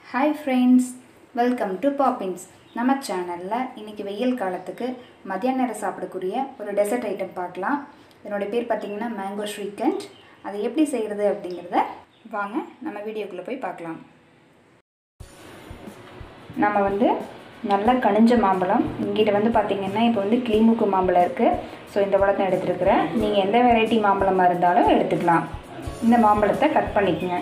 hi friends welcome to Poppins நம்ம சேனலில் இன்றைக்கி வெயில் காலத்துக்கு மத்தியான நேரம் சாப்பிடக்கூடிய ஒரு டெசர்ட் ஐட்டம் பார்க்கலாம் இதனுடைய பேர் பார்த்திங்கன்னா மேங்கோ ஸ்ரீகண்ட் அதை எப்படி செய்கிறது அப்படிங்கிறத வாங்க நம்ம வீடியோக்குள்ளே போய் பார்க்கலாம் நம்ம வந்து நல்ல கனிஞ்ச மாம்பழம் இங்கிட்ட வந்து பார்த்திங்கன்னா இப்போ வந்து கிளிமூக்கு மாம்பழம் இருக்குது ஸோ இந்த பழத்தை எடுத்துருக்கிறேன் நீங்கள் எந்த வெரைட்டி மாம்பழமாக இருந்தாலும் எடுத்துக்கலாம் இந்த மாம்பழத்தை கட் பண்ணிக்கங்க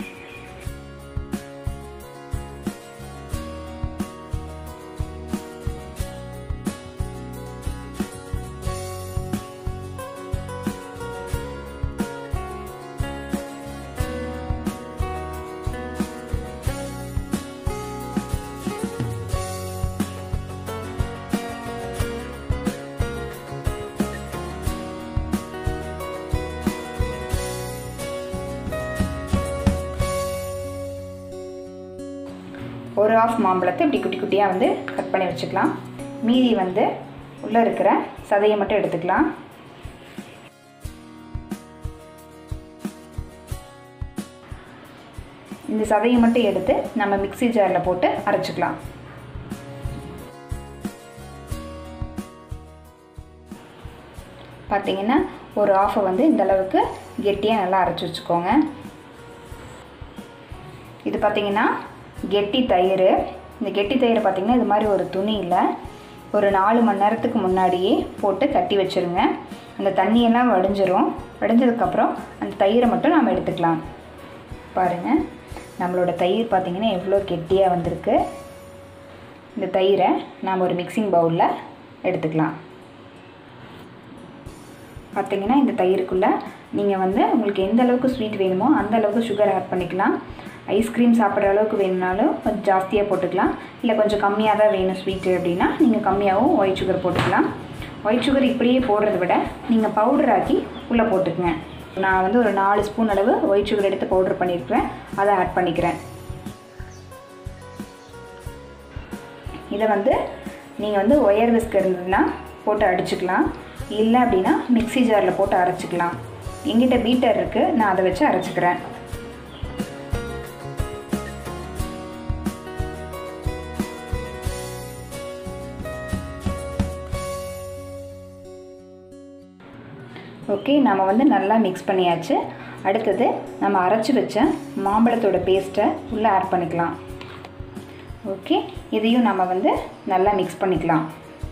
ஒரு ஆஃப் மாம்பழத்தை இப்படி குட்டி குட்டியாக வந்து கட் பண்ணி வச்சுக்கலாம் மீதி வந்து உள்ளே இருக்கிற சதையை மட்டும் எடுத்துக்கலாம் இந்த சதையை மட்டும் எடுத்து நம்ம மிக்சி ஜாரில் போட்டு அரைச்சிக்கலாம் பார்த்தீங்கன்னா ஒரு ஆஃபை வந்து இந்த அளவுக்கு கெட்டியாக நல்லா அரைச்சி வச்சுக்கோங்க இது பார்த்திங்கன்னா கெட்டி தயிர் இந்த கெட்டி தயிரை பார்த்திங்கன்னா இது மாதிரி ஒரு துணியில் ஒரு நாலு மணி நேரத்துக்கு முன்னாடியே போட்டு கட்டி வச்சுருங்க அந்த தண்ணியெல்லாம் வடிஞ்சிரும் வடிஞ்சதுக்கப்புறம் அந்த தயிரை மட்டும் நம்ம எடுத்துக்கலாம் பாருங்கள் நம்மளோட தயிர் பார்த்திங்கன்னா எவ்வளோ கெட்டியாக வந்திருக்கு இந்த தயிரை நாம் ஒரு மிக்சிங் பவுலில் எடுத்துக்கலாம் பார்த்திங்கன்னா இந்த தயிருக்குள்ளே நீங்கள் வந்து உங்களுக்கு எந்த அளவுக்கு ஸ்வீட் வேணுமோ அந்த அளவுக்கு சுகர் ஆட் பண்ணிக்கலாம் ஐஸ்கிரீம் சாப்பிட்ற அளவுக்கு வேணும்னாலும் கொஞ்சம் ஜாஸ்தியாக போட்டுக்கலாம் இல்லை கொஞ்சம் கம்மியாக தான் வேணும் ஸ்வீட்டு அப்படின்னா நீங்கள் கம்மியாகவும் ஒயிட் சுகர் போட்டுக்கலாம் ஒயிட் சுகர் இப்படியே போடுறத விட நீங்கள் பவுடர் ஆக்கி உள்ளே போட்டுக்குங்க நான் வந்து ஒரு நாலு ஸ்பூன் அளவு ஒயிட் சுகர் எடுத்து பவுடர் பண்ணியிருக்கிறேன் அதை ஆட் பண்ணிக்கிறேன் இதை வந்து நீங்கள் வந்து ஒயர் விஸ்க் இருந்ததுன்னா போட்டு அடிச்சுக்கலாம் இல்லை அப்படின்னா மிக்சி ஜாரில் போட்டு அரைச்சிக்கலாம் எங்கிட்ட பீட்டர் இருக்குது நான் அதை வச்சு அரைச்சிக்கிறேன் ஓகே நம்ம வந்து நல்லா மிக்ஸ் பண்ணியாச்சு அடுத்தது நம்ம அரைச்சி வச்ச மாம்பழத்தோட பேஸ்ட்டை உள்ளே ஆட் பண்ணிக்கலாம் ஓகே இதையும் நம்ம வந்து நல்லா மிக்ஸ் பண்ணிக்கலாம்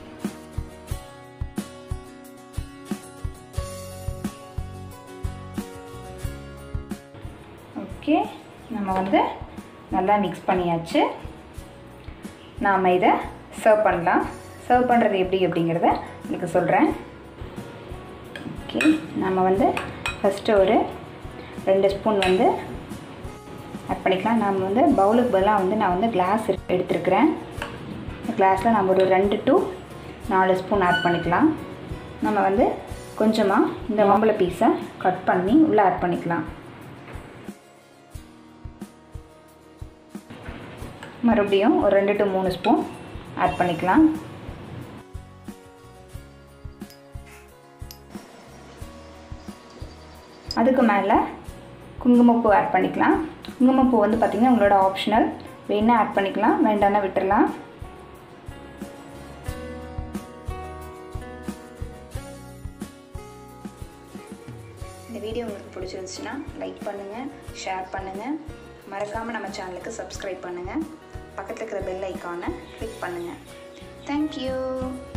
ஓகே நம்ம வந்து நல்லா மிக்ஸ் பண்ணியாச்சு நாம் இதை சர்வ் பண்ணலாம் சர்வ் பண்ணுறது எப்படி அப்படிங்கிறத உங்களுக்கு சொல்கிறேன் ஓகே நம்ம வந்து ஃபஸ்ட்டு ஒரு ரெண்டு ஸ்பூன் வந்து ஆட் பண்ணிக்கலாம் நம்ம வந்து பவுலுக்கு பதிலாக வந்து நான் வந்து கிளாஸ் எடுத்துருக்கிறேன் கிளாஸில் நம்ம ஒரு ரெண்டு டு நாலு ஸ்பூன் ஆட் பண்ணிக்கலாம் நம்ம வந்து கொஞ்சமாக இந்த மாம்பழ பீஸை கட் பண்ணி உள்ளே ஆட் பண்ணிக்கலாம் மறுபடியும் ஒரு ரெண்டு டு மூணு ஸ்பூன் ஆட் பண்ணிக்கலாம் அதுக்கு மேலே குங்குமப்பூ ஆட் பண்ணிக்கலாம் குங்குமப்பூ வந்து பார்த்திங்கன்னா உங்களோட ஆப்ஷனல் வேணால் ஆட் பண்ணிக்கலாம் வேண்டாம்னா விட்டுடலாம் இந்த வீடியோ உங்களுக்கு பிடிச்சிருந்துச்சுன்னா லைக் பண்ணுங்கள் ஷேர் பண்ணுங்கள் மறக்காமல் நம்ம சேனலுக்கு சப்ஸ்கிரைப் பண்ணுங்கள் பக்கத்தில் இருக்கிற பெல் ஐக்கானை கிளிக் பண்ணுங்கள் தேங்க்யூ